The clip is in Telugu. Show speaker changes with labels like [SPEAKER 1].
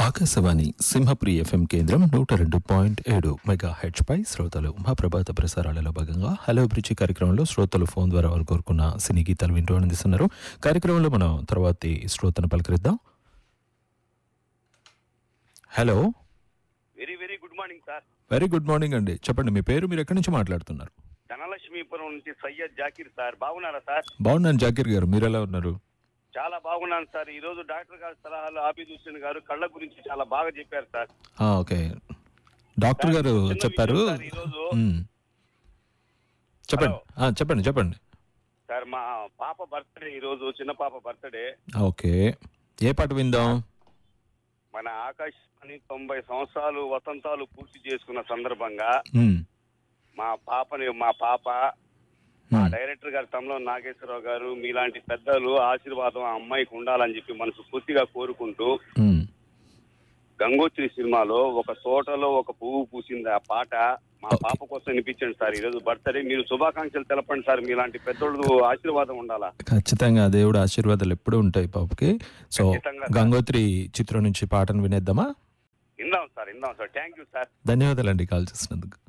[SPEAKER 1] ఆకాశవాణి సింహప్రి ఎఫ్ఎం కేంద్రం నూట రెండు పాయింట్ ఏడు మెగా హెచ్ పై శ్రోతలు మా ప్రభాత ప్రసారాలలో భాగంగా హలో బ్రిడ్జి కార్యక్రమంలో శ్రోతలు ఫోన్ ద్వారా వారు కోరుకున్న సినీ గీతాలు వింటూ అందిస్తున్నారు కార్యక్రమంలో మనం తర్వాతి శ్రోతను పలకరిద్దాం hello
[SPEAKER 2] very very good morning sir
[SPEAKER 1] very good morning అండి చెప్పండి మీ పేరు మీరు ఎక్కడి నుంచి మాట్లాడుతున్నారు
[SPEAKER 2] ధనలక్ష్మీపురం నుంచి సయ్యద్ జాకీర్ సార్ బాగున్నారా సార్
[SPEAKER 1] బాగున్నాను జాకీర్ గారు మీరు ఎలా ఉన్నారు
[SPEAKER 2] చాలా బాగున్నాను సార్ ఈ రోజు డాక్టర్ గారి సలహాలు ఆబిద్ హుస్సేన్ గారు కళ్ళ గురించి చాలా బాగా చెప్పారు సార్
[SPEAKER 1] ఆ, ఓకే డాక్టర్ గారు
[SPEAKER 2] చిన్న
[SPEAKER 1] చెప్పారు
[SPEAKER 2] విషయం సార్ ఈరోజు.
[SPEAKER 1] మ్. చెప్పండి ఆ, చెప్పండి చెప్పండి
[SPEAKER 2] సార్ మా పాప బర్త్డే ఈ రోజు చిన్న పాప బర్త్డే
[SPEAKER 1] ఓకే ఏ పాట విందాం
[SPEAKER 2] మన ఆకాశవాణి తొంభై సంవత్సరాలు వసంతాలు పూర్తి చేసుకున్న సందర్భంగా
[SPEAKER 1] మ్.
[SPEAKER 2] మా పాపని మా పాప మా
[SPEAKER 1] మ్.
[SPEAKER 2] డైరెక్టర్ గారు తమలో నాగేశ్వరరావు గారు మీలాంటి పెద్దలు ఆశీర్వాదం ఆ అమ్మాయికి ఉండాలని చెప్పి మనసు పూర్తిగా కోరుకుంటూ
[SPEAKER 1] మ్.
[SPEAKER 2] గంగోత్రి సినిమాలో ఒక తోటలో ఒక పువ్వు పూసింది ఆ పాట మా
[SPEAKER 1] Okay.
[SPEAKER 2] పాప కోసం వినిపించండి సార్ ఈ రోజు బర్త్డే మీరు శుభాకాంక్షలు తెలపండి సార్ మీలాంటి పెద్దోళ్ళు ఆశీర్వాదం ఉండాలా
[SPEAKER 1] ఖచ్చితంగా దేవుడు ఆశీర్వాదాలు ఎప్పుడూ ఉంటాయి పాపకి సో
[SPEAKER 2] ఖచ్చితంగా.
[SPEAKER 1] గంగోత్రి చిత్రం నుంచి పాటను వినేద్దామా
[SPEAKER 2] ఇందాం సార్ ఇందాం సార్ థ్యాంక్ యూ సార్
[SPEAKER 1] ధన్యవాదాలండి కాల్ చేసినందుకు